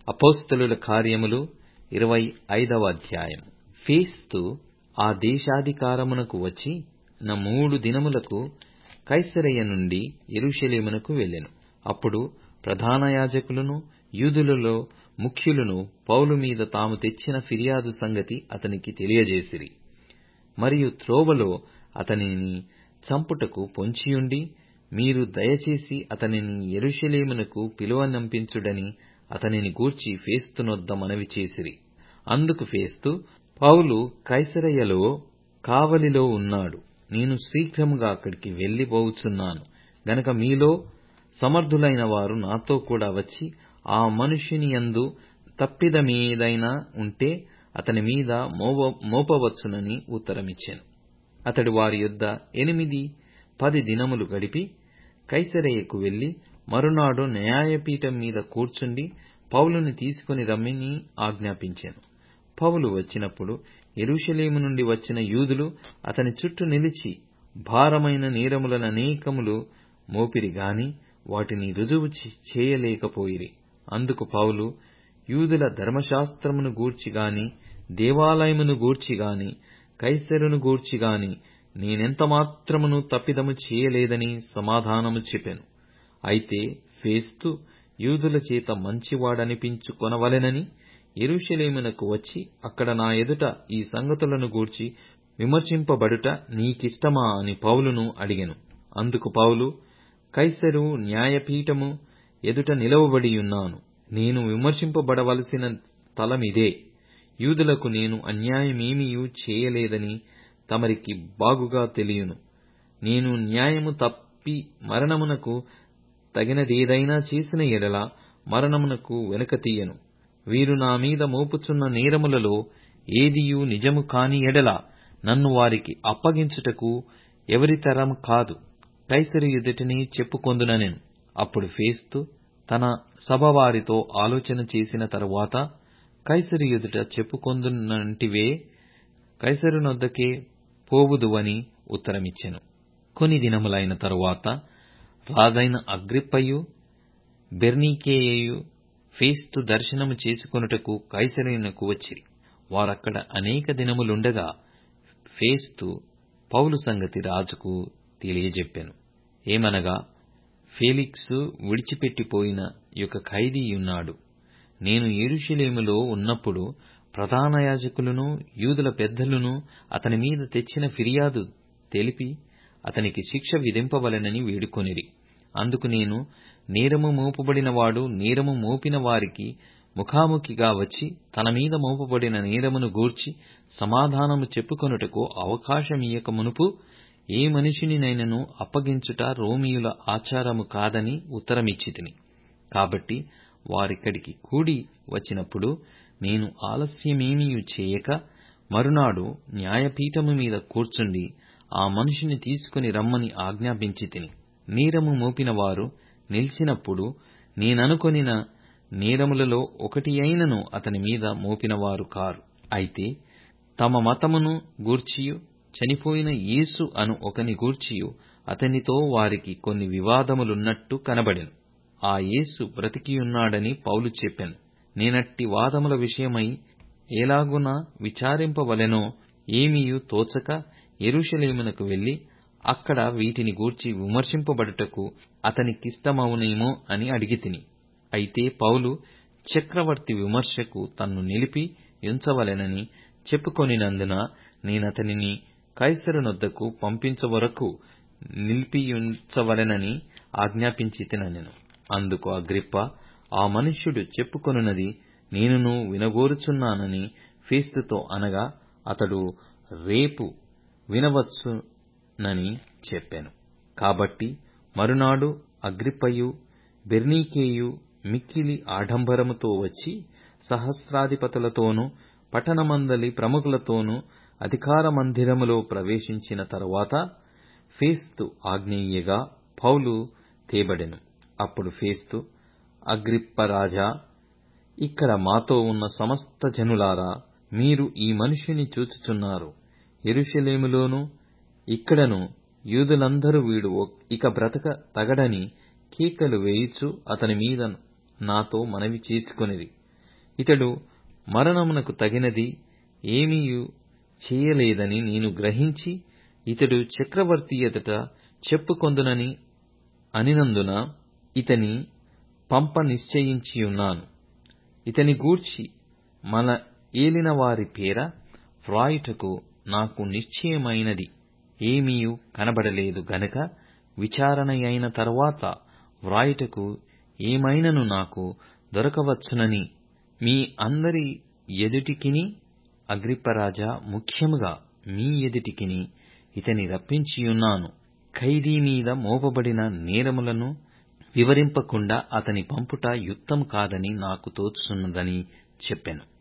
అపోస్తలుల కార్యములు ఇరవై ఐదవ అధ్యాయం ఫేస్తు ఆ దేశాధికారమునకు వచ్చి న మూడు దినములకు కైసరయ నుండి యెరూషలేమునకు వెళ్ళెను అప్పుడు ప్రధాన యాజకులను యూదులలో ముఖ్యులను పౌలు మీద తాము తెచ్చిన ఫిర్యాదు సంగతి అతనికి తెలియజేసిరి మరియు త్రోవలో అతనిని చంపుటకు పొంచియుండి మీరు దయచేసి అతనిని యెరూషలేమునకు పిలువనంపించుడని అతనిని గూర్చి ఫేస్తునొద్ద మనవి చేసిరి అందుకు ఫేస్తు పౌలు కైసరయలో కావలిలో ఉన్నాడు నేను శీఘ్రముగా అక్కడికి వెళ్లి పోవుచున్నాను గనక మీలో సమర్థులైన వారు నాతో కూడా వచ్చి ఆ మనుష్యుని యందు తప్పిదమేదైనా ఉంటే అతని మీద మోపవచ్చునని ఉత్తరమిచ్చెను అతడు వారి యొద్ద ఎనిమిది పది దినములు గడిపి కైసరయకు వెళ్లి మరునాడు న్యాయపీఠం మీద కూర్చుండి పౌలుని తీసుకుని రమ్మని ఆజ్ఞాపించాను పౌలు వచ్చినప్పుడు యెరూషలేము నుండి వచ్చిన యూదులు అతని చుట్టూ నిలిచి భారమైన నేరములననేకములు మోపిరి గాని వాటిని రుజువు చేయలేకపోయిరి అందుకు పౌలు యూదుల ధర్మశాస్త్రమును గూర్చి గాని దేవాలయమును గూర్చి గాని కైసరును గూర్చి గాని నేనెంత మాత్రమును తప్పిదము చేయలేదని సమాధానము చెప్పెను అయితే ఫేస్తు యూదుల చేత మంచివాడనిపించుకొనవలెనని యెరూషలేమునకు వచ్చి అక్కడ నా ఎదుట ఈ సంగతులను గూర్చి విమర్శింపబడుట నీకిష్టమా అని పౌలును అడిగెను అందుకు పౌలు కైసరు న్యాయపీఠము ఎదుట నిలవబడియున్నాను నేను విమర్శింపబడవలసిన స్థలమిదే యూదులకు నేను అన్యాయమేమియూ చేయలేదని తమరికి బాగుగా తెలియను నేను న్యాయము తప్పి మరణమునకు తగినదేదైనా చేసిన ఎడల మరణమునకు వెనుక తీయను వీరు నా మీద మోపుచున్న నేరములలో ఏదియూ నిజము కాని ఎడల నన్ను వారికి అప్పగించుటకు ఎవరి తరం కాదు కైసరు ఎదుటనే చెప్పుకొందుననెను అప్పుడు ఫేస్తు తన సభవారితో ఆలోచన చేసిన తరువాత కైసరు ఎదుట చెప్పుకొందునంటివే కైసరునొద్దకే పోవుదువని ఉత్తరమిచ్చెను కొన్ని దినములైన తరువాత రాజైన అగ్రిప్పయు బెర్నీకేయు ఫేస్తు దర్శనము చేసుకొనుటకు కైసరయునకు వచ్చిరి వారక్కడ అనేక దినములుండగా ఫేస్తు పౌలు సంగతి రాజుకు తెలియజెప్పెను ఏమనగా ఫేలిక్సు విడిచిపెట్టిపోయిన యొక్క ఖైదీయున్నాడు నేను యెరూషలేములో ఉన్నప్పుడు ప్రధాన యాజకులను యూదుల పెద్దలను అతని మీద తెచ్చిన ఫిర్యాదు తెలిపి అతనికి శిక్ష విధింపవలెనని వేడుకొనిరి అందుకు నేను నేరము మోపబడిన వాడు నేరము మోపిన వారికి ముఖాముఖిగా వచ్చి తన మీద మోపబడిన నేరమును గూర్చి సమాధానము చెప్పుకొనుటకు అవకాశమియ్యక మునుపు ఏ మనిషినినైనను అప్పగించుట రోమియుల ఆచారము కాదని ఉత్తరమిచ్చితిని కాబట్టి వారిక్కడికి కూడి వచ్చినప్పుడు నేను ఆలస్యమేమీయూ చేయక మరునాడు న్యాయపీఠము మీద కూర్చుండి ఆ మనిషిని తీసుకుని రమ్మని ఆజ్ఞాపించి తిని నేరము మోపిన వారు నిలిచినప్పుడు నేననుకొనిన నేరములలో ఒకటి అయినను అతని మీద మోపినవారు కారు అయితే తమ మతమును గూర్చియు చనిపోయిన యేసు అను ఒకని గూర్చియు అతనితో వారికి కొన్ని వివాదములున్నట్టు కనబడెను ఆ యేసు బ్రతికియున్నాడని పౌలు చెప్పెను నేనట్టి వాదముల విషయమై ఎలాగున విచారింపవలెనో ఏమీయూ తోచక యెరూషలేమునకు వెళ్లి అక్కడ వీటిని గూర్చి విమర్శింపబడుటకు అతనికిష్టమవునేమో అని అడిగితిని అయితే పౌలు చక్రవర్తి విమర్శకు తన్ను నిలిపి యుంచవలెనని చెప్పుకొనినందున నేనతనిని కైసరునొద్దకు పంపించవరకు నిలిపియుంచవలెనని ఆజ్ఞాపించితినెను అందుకు అగ్రిప్ప ఆ మనుష్యుడు చెప్పుకొనున్నది నేనును వినగోరుచున్నానని ఫేస్తుతో అనగా అతడు రేపు వినవచ్చునని చెప్పెను కాబట్టి మరునాడు అగ్రిప్పయు బెర్నీకేయు మిక్కిలి ఆడంబరముతో వచ్చి సహస్రాధిపతులతోనూ పట్టణమందలి ప్రముఖులతోనూ అధికార మందిరములో ప్రవేశించిన తరువాత ఫేస్తు ఆజ్ఞయియ్యగా పౌలు తేబడెను అప్పుడు ఫేస్తు అగ్రిప్పరాజా ఇక్కడ మాతో ఉన్న సమస్త జనులారా మీరు ఈ మనుష్యుని చూచుచున్నారు యెరూషలేములోనూ ఇక్కడను యూదులందరూ వీడు ఇక బ్రతక తగడని కేకలు వేయుచు అతని మీద నాతో మనవి చేసుకొనిరి ఇతడు మరణమునకు తగినది ఏమియూ చేయలేదని నేను గ్రహించి ఇతడు చక్రవర్తి ఎదుట చెప్పుకొందునని అనినందున ఇతని పంప నిశ్చయించియున్నాను ఇతని గూర్చి మన ఏలినవారి పేర వ్రాయుటకు నాకు నిశ్చయమైనది ఏమియూ కనబడలేదు గనుక విచారణయైన తరువాత వ్రాయుటకు ఏమైనను నాకు దొరకవచ్చునని మీ అందరి ఎదుటికిని అగ్రిప్పరాజా ముఖ్యముగా మీ ఎదుటికిని ఇతని రప్పించియున్నాను ఖైదీ మీద మోపబడిన నేరములను వివరింపకుండా అతని పంపుట యుక్తము కాదని నాకు తోచుచున్నదని చెప్పెను